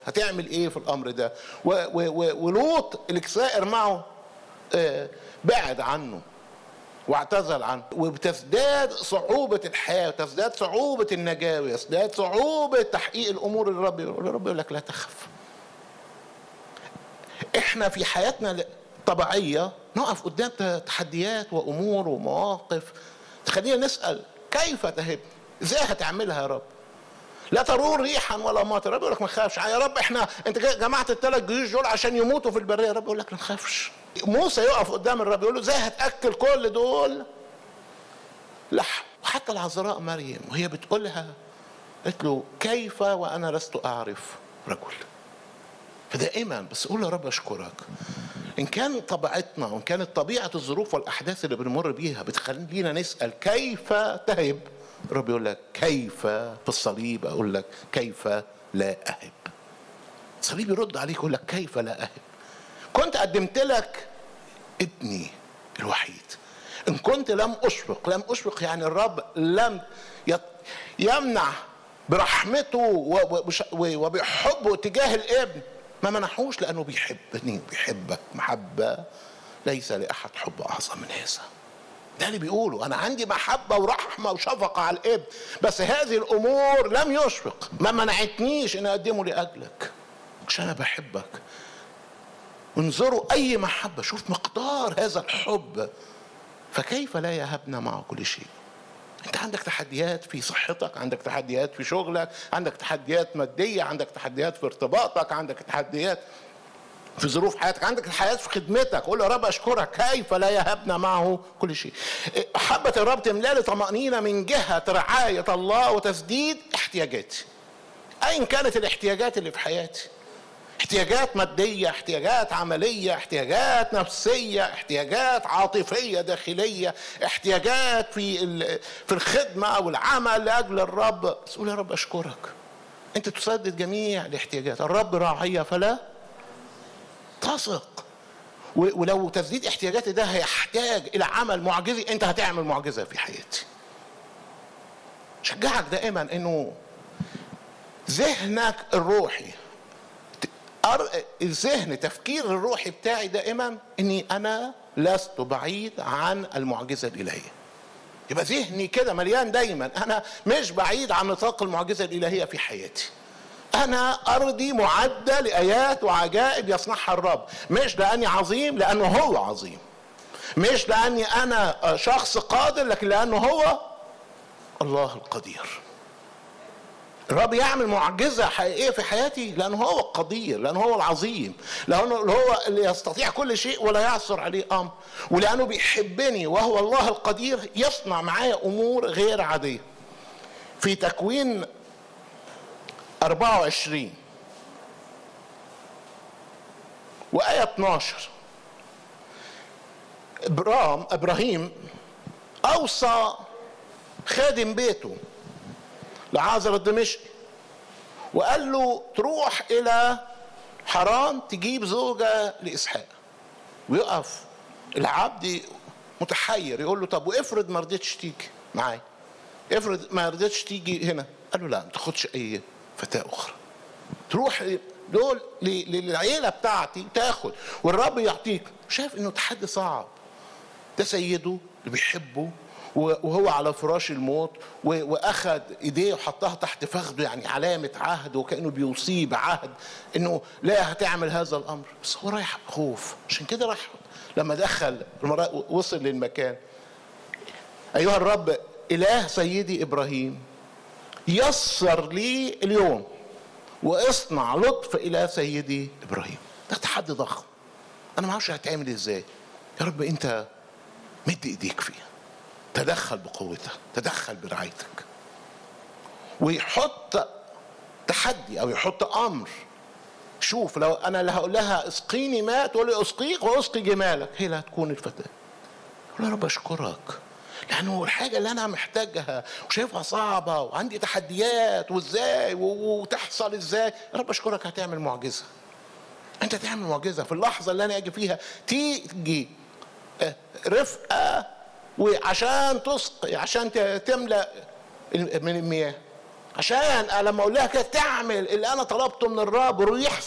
هتعمل ايه في الامر ده و- و- و- ولوط السائر معه آه، بعد عنه واعتزل عنه وبتزداد صعوبة الحياة وتزداد صعوبة النجاة ويزداد صعوبة تحقيق الأمور اللي الرب يقول الرب يقول لك لا تخف احنا في حياتنا طبيعية نقف قدام تحديات وأمور ومواقف تخلينا نسأل كيف تهب ازاي هتعملها يا رب لا ترون ريحا ولا مطر الرب يقول لك ما تخافش يا رب احنا انت كده جمعت الثلاث جيوش دول عشان يموتوا في البريه الرب يقول لك ما تخافش موسى يقف قدام الرب يقول له ازاي هتاكل كل دول لحم وحتى العذراء مريم وهي بتقولها قالت له كيف وانا لست اعرف رجل فدائما بس قول يا رب اشكرك ان كان طبيعتنا وان كانت طبيعه الظروف والاحداث اللي بنمر بيها بتخلينا نسال كيف تهب الرب يقول لك كيف في الصليب اقول لك كيف لا اهب الصليب يرد عليك يقول لك كيف لا اهب كنت قدمت لك ابني الوحيد ان كنت لم اشفق لم اشفق يعني الرب لم يط- يمنع برحمته و- وبش- وبحبه تجاه الابن ما منحوش لانه بيحبني وبيحبك محبه ليس لاحد حب اعظم من هذا ده اللي بيقوله انا عندي محبه ورحمه وشفقه على الابن بس هذه الامور لم يشفق ما منعتنيش ان اقدمه لاجلك عشان انا بحبك انظروا اي محبه شوف مقدار هذا الحب فكيف لا يهبنا معه كل شيء انت عندك تحديات في صحتك عندك تحديات في شغلك عندك تحديات ماديه عندك تحديات في ارتباطك عندك تحديات في ظروف حياتك عندك الحياة في خدمتك قول يا رب أشكرك كيف لا يهبنا معه كل شيء محبة الرب تملالي طمأنينة من جهة رعاية الله وتسديد احتياجاتي أيا كانت الاحتياجات اللي في حياتي احتياجات مادية احتياجات عملية احتياجات نفسية احتياجات عاطفية داخلية احتياجات في ال- في الخدمة والعمل لأجل الرب بس قول يا رب أشكرك أنت تسدد جميع الاحتياجات الرب راعية فلا تثق و- ولو تسديد احتياجاتي ده هيحتاج الى عمل معجزي انت هتعمل معجزه في حياتي شجعك دائما انه ذهنك الروحي ت- أر- الذهن تفكير الروحي بتاعي دائما اني انا لست بعيد عن المعجزه الالهيه يبقى ذهني كده مليان دايما انا مش بعيد عن نطاق المعجزه الالهيه في حياتي انا ارضي معده لايات وعجائب يصنعها الرب مش لاني عظيم لانه هو عظيم مش لاني انا شخص قادر لكن لانه هو الله القدير الرب يعمل معجزة حقيقية في حياتي لأنه هو القدير لأنه هو العظيم لأنه هو اللي يستطيع كل شيء ولا يعثر عليه أمر ولأنه بيحبني وهو الله القدير يصنع معايا أمور غير عادية في تكوين 24 وآية 12 إبرام إبراهيم أوصى خادم بيته لعازر الدمشقي وقال له تروح إلى حران تجيب زوجة لإسحاق ويقف العبد متحير يقول له طب وافرض ما رضيتش تيجي معايا افرض ما رضيتش تيجي هنا قال له لا ما تاخدش اي فتاه اخرى تروح دول ل- للعيله بتاعتي تاخد والرب يعطيك شايف انه تحدي صعب ده سيده اللي بيحبه و- وهو على فراش الموت و- واخد ايديه وحطها تحت فخده يعني علامه عهد وكانه بيوصيه بعهد انه لا هتعمل هذا الامر بس هو رايح خوف عشان كده راح لما دخل المرا- وصل للمكان ايها الرب اله سيدي ابراهيم يسر لي اليوم واصنع لطف الى سيدي ابراهيم ده تحدي ضخم انا ما اعرفش هتعمل ازاي يا رب انت مد ايديك فيها تدخل بقوتك تدخل برعايتك ويحط تحدي او يحط امر شوف لو انا اللي هقول لها اسقيني ماء تقول لي اسقيك واسقي جمالك هي اللي هتكون الفتاه قول يا رب اشكرك لانه الحاجه اللي انا محتاجها وشايفها صعبه وعندي تحديات وازاي و- وتحصل ازاي يا رب اشكرك هتعمل معجزه انت تعمل معجزه في اللحظه اللي انا اجي فيها تيجي آه، رفقه وعشان تسقي عشان ت- تملا من المياه عشان لما اقول لها كده تعمل اللي انا طلبته من الرب ويحصل